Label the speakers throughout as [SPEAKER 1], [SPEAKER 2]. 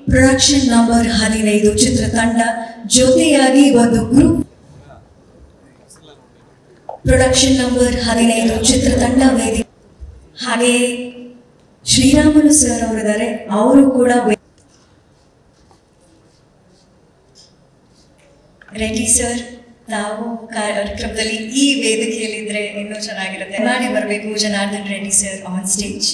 [SPEAKER 1] production number ಹದಿನೈದು ಚಿತ್ರತಂಡ ಜೊತೆಯಾಗಿ ಒಂದು ಗ್ರೂಪ್ ಪ್ರೊಡಕ್ಷನ್ ನಂಬರ್ ಹದಿನೈದು ಚಿತ್ರತಂಡ ವೇದಿ ಹಾಗೆ ಶ್ರೀರಾಮುಲು ಸರ್ ಅವರಿದ್ದಾರೆ ಅವರು ಕೂಡ ವೇ- ರೆಡ್ಡಿ ಸರ್ ತಾವು ಕಾರ್ಯಕ್ರಮದಲ್ಲಿ ಈ ವೇದಿಕೆಯಲ್ಲಿದ್ರೆ ಇನ್ನೂ ಚೆನ್ನಾಗಿರುತ್ತೆ ಮಾಡಿ ಬರಬೇಕು Janardhan Reddy sir on stage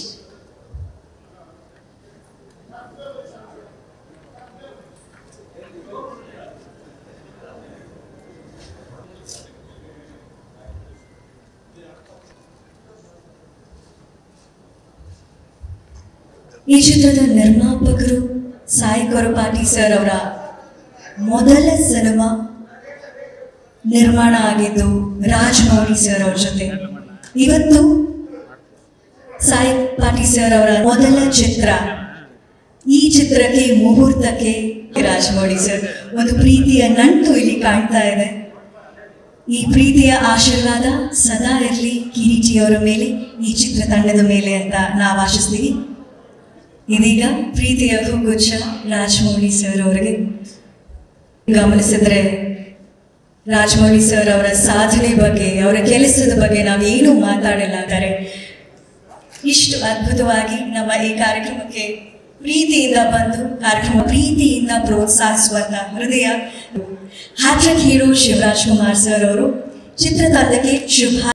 [SPEAKER 1] ಈ ಚಿತ್ರದ ನಿರ್ಮಾಪಕರು ಸಾಯಿ ಕೊರಪಾಟಿ ಸರ್ ಅವರ ಮೊದಲ ಸಿನಿಮಾ ನಿರ್ಮಾಣ ಆಗಿದ್ದು ರಾಜಮೌಳಿ ಸರ್ ಅವ್ರ ಜೊತೆ ಇವತ್ತು ಸಾಯಿ ಪಾಟಿ ಸರ್ ಅವರ ಮೊದಲ ಚಿತ್ರ ಈ ಚಿತ್ರಕ್ಕೆ ಮುಹೂರ್ತಕ್ಕೆ ರಾಜಮೌಳಿ ಸರ್ ಒಂದು ಪ್ರೀತಿಯ ನಂಟು ಇಲ್ಲಿ ಕಾಣ್ತಾ ಇದೆ ಈ ಪ್ರೀತಿಯ ಆಶೀರ್ವಾದ ಸದಾ ಇರಲಿ ಕಿರೀಟಿಯವರ ಮೇಲೆ ಈ ಚಿತ್ರತಂಡದ ಮೇಲೆ ಅಂತ ನಾವು ಆಶಿಸ್ತೀವಿ ಇದೀಗ ಪ್ರೀತಿಯ ಹೂಗುಚ್ಛ ರಾಜಮೌಳಿ ಸರ್ ಅವರಿಗೆ ಗಮನಿಸಿದ್ರೆ ರಾಜಮೌಳಿ ಸರ್ ಅವರ ಸಾಧನೆ ಬಗ್ಗೆ ಅವರ ಕೆಲಸದ ಬಗ್ಗೆ ನಾವೇನು ಮಾತಾಡಿಲ್ಲ ಆದರೆ ಇಷ್ಟು ಅದ್ಭುತವಾಗಿ ನಮ್ಮ ಈ ಕಾರ್ಯಕ್ರಮಕ್ಕೆ ಪ್ರೀತಿಯಿಂದ ಬಂದು ಕಾರ್ಯಕ್ರಮ ಪ್ರೀತಿಯಿಂದ ಪ್ರೋತ್ಸಾಹಿಸುವಂತ ಹೃದಯ hat trick hero Shivaraj Kumar sir ಅವರು ಚಿತ್ರತಂಡಕ್ಕೆ ಶುಭ